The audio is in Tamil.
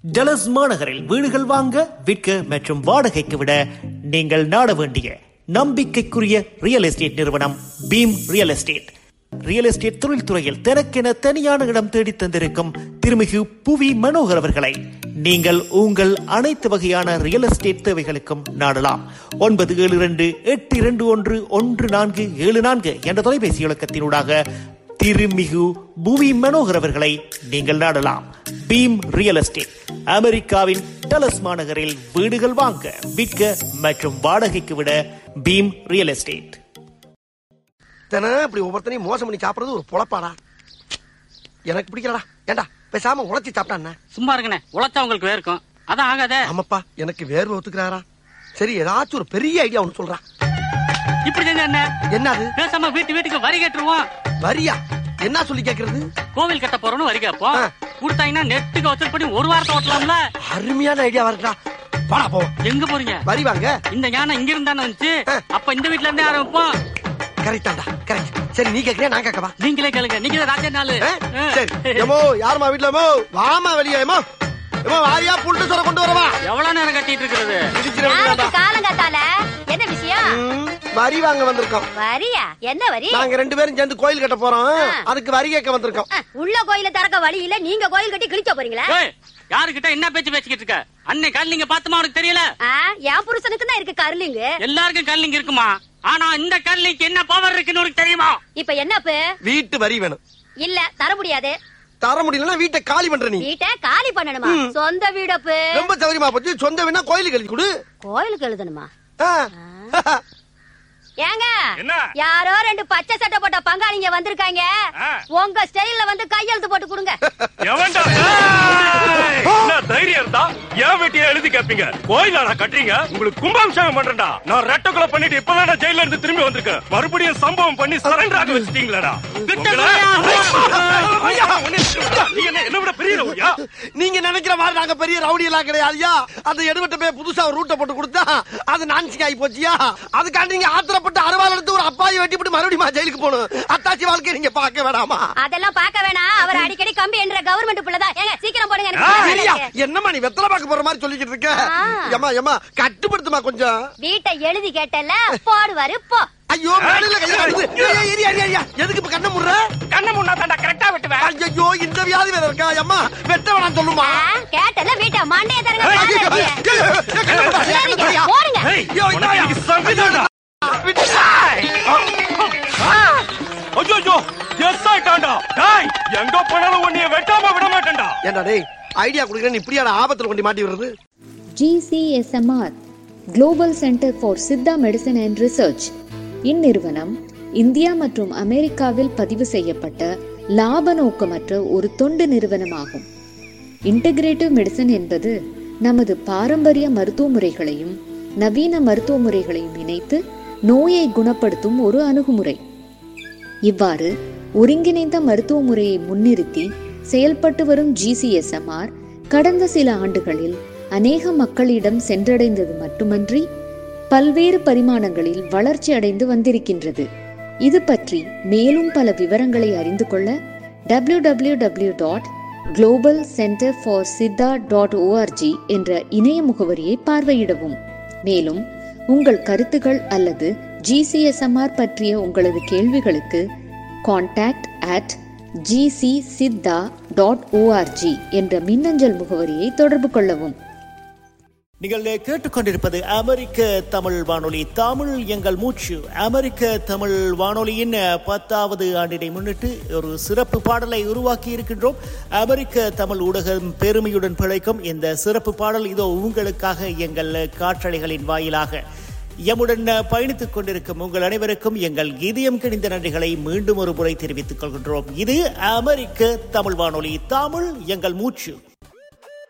டலஸ் மாநகரில் வீடுகள் வாங்க விற்க மற்றும் வாடகைக்கு விட நீங்கள் நாட வேண்டிய நம்பிக்கைக்குரிய ரியல் எஸ்டேட் நிறுவனம் Bheem real estate real estate தொழில்துறையில் தனக்கென தனியான இடம் தேடி தந்திருக்கும் திருமிகு புவி மனோகர் அவர்களை நீங்கள் உங்கள் அனைத்து வகையான ரியல் எஸ்டேட் தேவைகளுக்கும் நாடலாம் ஒன்பது ஏழு இரண்டு எட்டு இரண்டு ஒன்று ஒன்று நான்கு ஏழு நான்கு என்ற தொலைபேசி இலக்கத்தினூடாக திருமிகு புவி மனோகர் அவர்களை நீங்கள் நாடலாம் பீம் ரியல் எஸ்டேட் அமெரிக்காவின் டலஸ் மாநகரில் வீடுகள் வாங்க விற்க மற்றும் வாடகைக்கு விட பீம் ரியல் எஸ்டேட் தினம் இப்படி ஒவ்வொருத்தனையும் மோசம் பண்ணி சாப்பிடுறது ஒரு பொழப்பாடா எனக்கு பிடிக்கலடா ஏண்டா பேசாம உழைச்சி சாப்பிட்டா என்ன சும்மா இருங்கண்ணே உழைச்சா உங்களுக்கு வேர்க்கும் அதான் ஆகாதே ஆமாப்பா எனக்கு வேர்வை ஒத்துக்கிறாரா சரி ஏதாச்சும் ஒரு பெரிய ஐடியா ஒன்று சொல்றா இப்படி செஞ்சா என்ன என்னது பேசாம வீட்டு வீட்டுக்கு வரி கட்டுருவோம் வரியா என்ன சொல்லி கேக்குறது கோவில் கட்ட போறோம்னு வரி கேட்போம் ஆ. கொடுத்தாங்கன்னா நெட்டுக்கு வசூல் பண்ணி ஒரு வாரத்தை ஓட்டலாம்ல அருமையான ஐடியா வருடா வாடா போ எங்க போறீங்க வரி வாங்க இந்த யானை இங்க இருந்தானே வந்துச்சு ஆ. அப்ப இந்த வீட்ல இருந்தே ஆரம்பிப்போம் கரெக்டாடா கரெக்ட் சரி நீ கேக்குறியா நான் கேட்கவா நீங்களே கேளுங்க நீங்க தான் ராஜா நாளு ஆ? சரி எமோ யாருமா வீட்டுல எமோ வாமா வெளியே எமோ எமோ வாரியா புல்ட்டு சொல்ல கொண்டு வரவா எவ்வளவு நேரம் கட்டிட்டு இருக்கிறது இடிச்சிட யாருக்கு வேண்டியதாடா. காலங்காத்தால என்ன விஷயம் ம், வரி வாங்க வந்திருக்கோம் வரியா என்ன வரி நாங்க ரெண்டு பேரும் சேர்ந்து கோயில் கட்ட போறோம் ஆ. அதுக்கு வரி கேட்க வந்திருக்கோம் அஹ், உள்ள கோயில திறக்க வழி இல்ல நீங்க கோயில் கட்டி கிழிக்க போறீங்களா ஏய், யாருகிட்ட என்ன பேச்சு பேசிக்கிட்டு இருக்க அன்னை கல்லிங்க பாத்துமா உனக்கு தெரியல ஆ, என் புருஷனுக்கு தான் இருக்கு கருலிங்க எல்லாருக்கும் கல்லிங்க இருக்குமா ஆனா இந்த கல்லிக்கு என்ன பவர் இருக்குன்னு உனக்கு தெரியுமா இப்ப என்னப்பு வீட்டு வரி வேணும் இல்ல தர முடியாது தர முடியலன்னா வீட்டை காலி பண்ற நீ வீட்டை காலி பண்ணணுமா சொந்த வீடப்பு ரொம்ப சௌரியமா போச்சு சொந்த வேணா கோயிலுக்கு எழுதி கொடு கோயிலுக்கு எழுதணுமா ஆ. ஏங்க என்ன? யாரோ ரெண்டு பச்சை சட்டை போட்ட பங்காளிங்க வந்திருக்காங்க ஆ. உங்க ஸ்டைல்ல வந்து கையெழுத்து போட்டு கொடுங்க எவன்டா? ஏய்! என்ன தைரியம் இருந்தா ஏன் வெட்டிய எழுதி கேப்பீங்க கோயிலாடா கட்டுறீங்க உங்களுக்கு கும்பாபிஷேகம் பண்றேன்டா நான் ரெட்ட கொலை பண்ணிட்டு இப்பதான் நான் ஜெயில இருந்து திரும்பி வந்திருக்கேன் மறுபடியும் சம்பவம் பண்ணி சரண்டர் ஆக வச்சிட்டீங்களாடா உங்களை- ஐயா, உன்னை- நீங்க என்ன என்னை விட பெரிய ரவுடியா? நீங்க நினைக்கிற மாதிரி நாங்க பெரிய ரவுடி எல்லாம் கிடையாதுயா அந்த எடுபட்ட போய் புதுசா ஒரு ரூட்டை போட்டு கொடுத்தா அது நான்சிங் ஆகி போச்சியா அதுக்காண்டி நீங்க ஆத்திரப்பட்டு அறுவாள் எடுத்து ஒரு அப்பாயை வெட்டி போட்டு மறுபடியும் ஜெயிலுக்கு போகணும் அத்தாச்சி வாழ்க்கை நீங்க பார்க்க வேணாமா அதெல்லாம் பார்க்க வேணாம் அவர் அடிக்கடி கம்பி என்ற கவர்மெண்ட் புள்ளதான் ஏங்க சீக்கிரம் போடுங்க எனக்கு ஏய், வேலை ஐயா, இருக்கு. என்னம்மா நீ வெத்தலை பார்க்க போற மாதிரி சொல்லிக்கிட்டு இருக்க ஆ. ஏமா ஏமா கட்டுப்படுத்துமா கொஞ்சம் வீட்டை எழுதி கேட்டல போடுவாரு போ ஐயோ மேடையில கையில வருது. ஏய், ஏய், இரு, இரு, இரு, எதுக்கு இப்ப கண்ணை முடுற கண்ணை முன்னா தாண்டா கரெக்டா வெட்டுவேன் ஐயோ இந்த வியாதி வேற இருக்கா அம்மா வெட்ட வேணாம் சொல்லுமா ஆ, கேட்டல வீட்டை மண்டைய தரங்க ஏய், காலை ஐயோ, வச்சு. ஐயோ, ஐயோ, கண்ணை முடுறா, கண்ணை சரிங்க, முடுறியா? போடுங்க ஏய், ஐயோ, உனக்கு இந்தாயா. இன்னைக்கு சங்கீதம்டா. விட்டுடா. ஐயோ, yes ஆயிட்டான்டா. டேய், எங்க போனாலும் உன்னைய வெட்டாம விட மாட்டேன்டா ஏண்டா டேய் ஐடியா குடுக்குறேன் இப்படியான ஆபத்துல கொண்டு மாட்டி விடுறது GCSMR Global Center for Siddha medicine and research இந்நிறுவனம் இந்தியா மற்றும் அமெரிக்காவில் பதிவு செய்யப்பட்ட லாப நோக்கமற்ற ஒரு தொண்டு நிறுவனமாகும் இன்டகிரேட்டிவ் மெடிசன் என்பது நமது பாரம்பரிய மருத்துவ முறைகளையும் நவீன மருத்துவ முறைகளையும் இணைத்து நோயை குணப்படுத்தும் ஒரு அணுகுமுறை இவ்வாறு ஒருங்கிணைந்த மருத்துவ முறையை முன்னிறுத்தி செயல்பட்டு வரும் ஜிசிஎஸ்எம்ஆர் கடந்த சில ஆண்டுகளில் அநேக மக்களிடம் சென்றடைந்தது மட்டுமன்றி பல்வேறு பரிமாணங்களில் வளர்ச்சி அடைந்து வந்திருக்கின்றது இது பற்றி மேலும் பல விவரங்களை அறிந்து கொள்ள W W W dot global center for Siddha dot ORG என்ற இணைய முகவரியை பார்வையிடவும் மேலும் உங்கள் கருத்துகள் அல்லது ஜிசிஎஸ்எம்ஆர் பற்றிய உங்களது கேள்விகளுக்கு contact at GC Siddha dot ORG என்ற மின்னஞ்சல் முகவரியை தொடர்பு கொள்ளவும் நீங்கள் கேட்டுக்கொண்டிருப்பது அமெரிக்க தமிழ் வானொலி தமிழ் எங்கள் மூச்சு அமெரிக்க தமிழ் வானொலியின் பத்தாவது ஆண்டினை முன்னிட்டு ஒரு சிறப்பு பாடலை உருவாக்கி இருக்கின்றோம் அமெரிக்க தமிழ் ஊடகம் பெருமையுடன் பிழைக்கும் இந்த சிறப்பு பாடல் இதோ உங்களுக்காக எங்கள் காற்றலைகளின் வாயிலாக எம்முடன் பயணித்துக் கொண்டிருக்கும் உங்கள் அனைவருக்கும் எங்கள் இதயம் கிணிந்த நன்றிகளை மீண்டும் ஒரு முறை தெரிவித்துக் கொள்கின்றோம் இது அமெரிக்க தமிழ் வானொலி தமிழ் எங்கள் மூச்சு